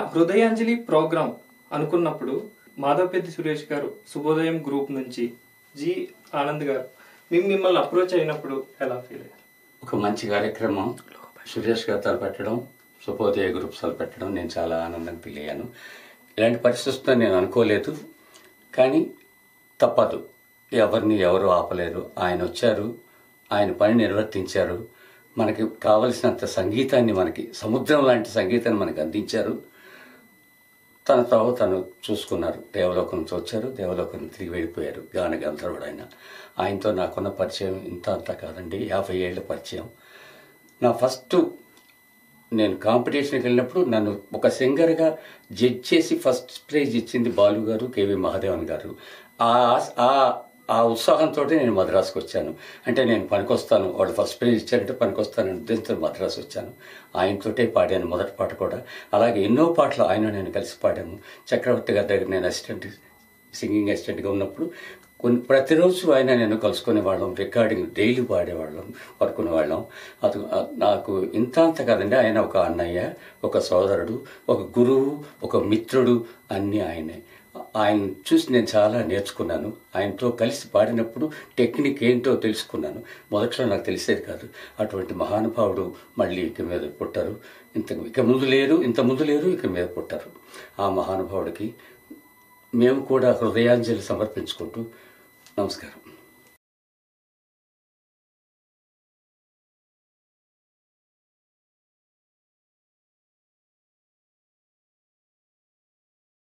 హృదయాంజలి programme అనుకున్నప్పుడు మాధవపెద్ది సురేష్ గారు శుభోదయం గ్రూప్ నుంచి జి ఆనంద్ గారు మేము మిమ్మల్ని అప్రోచ్ అయినప్పుడు ఎలా ఫీల్ అయ్యారు ఒక మంచి కార్యక్రమం సురేష్ గారు తలపెట్టడం శుభోదయ గ్రూప్ తలపెట్టడం నేను చాలా ఆనందంగా ఫీల్ అయ్యాను ఇలాంటి పరిస్థితుల్లో నేను అనుకోలేదు కానీ తప్పదు ఎవరిని ఎవరు ఆపలేరు ఆయన వచ్చారు ఆయన పని నిర్వర్తించారు మనకి కావలసినంత సంగీతాన్ని మనకి సముద్రం లాంటి సంగీతాన్ని మనకి అందించారు తన తావు తను చూసుకున్నారు దేవలోకం నుంచి వచ్చారు దేవలోకం నుంచి తిరిగి వెళ్ళిపోయారు గాన గంధర్వుడు ఆయన ఆయనతో నాకున్న పరిచయం ఇంత అంతా కాదండి యాభై ఏళ్ళ పరిచయం నా ఫస్ట్ నేను కాంపిటీషన్కి వెళ్ళినప్పుడు నన్ను ఒక సింగర్గా జడ్జ్ చేసి ఫస్ట్ ప్రైజ్ ఇచ్చింది బాలు గారు కేవి మహాదేవన్ గారు ఆ ఆ ఆ ఉత్సాహంతో నేను మద్రాసుకు వచ్చాను అంటే నేను పనికొస్తాను వాళ్ళు ఫస్ట్ ప్రైజ్ ఇచ్చారంటే పనికొస్తానని ఉద్దేశంతో మద్రాసు వచ్చాను ఆయనతోటే పాడాను మొదటి పాట కూడా అలాగే ఎన్నో పాటలు ఆయన నేను కలిసి పాడాను చక్రవర్తి గారి దగ్గర నేను అసిస్టెంట్ సింగింగ్ అసిస్టెంట్గా ఉన్నప్పుడు కొన్ని ప్రతిరోజు ఆయన నేను కలుసుకునే వాళ్ళం రికార్డింగ్ డైలీ పాడేవాళ్ళం పడుకునే వాళ్ళం అది నాకు ఇంత అంత కాదండి ఆయన ఒక అన్నయ్య ఒక సోదరుడు ఒక గురువు ఒక మిత్రుడు అన్నీ ఆయనే ఆయన చూసి నేను చాలా నేర్చుకున్నాను ఆయనతో కలిసి పాడినప్పుడు టెక్నిక్ ఏంటో తెలుసుకున్నాను మొదట్లో నాకు తెలిసేది కాదు అటువంటి మహానుభావుడు మళ్ళీ ఇక మీద పుట్టారు ఇంత ఇక ముందు లేరు ఇంత ముందు లేరు ఇక మీద పుట్టారు ఆ మహానుభావుడికి మేము కూడా హృదయాంజలి సమర్పించుకుంటూ నమస్కారం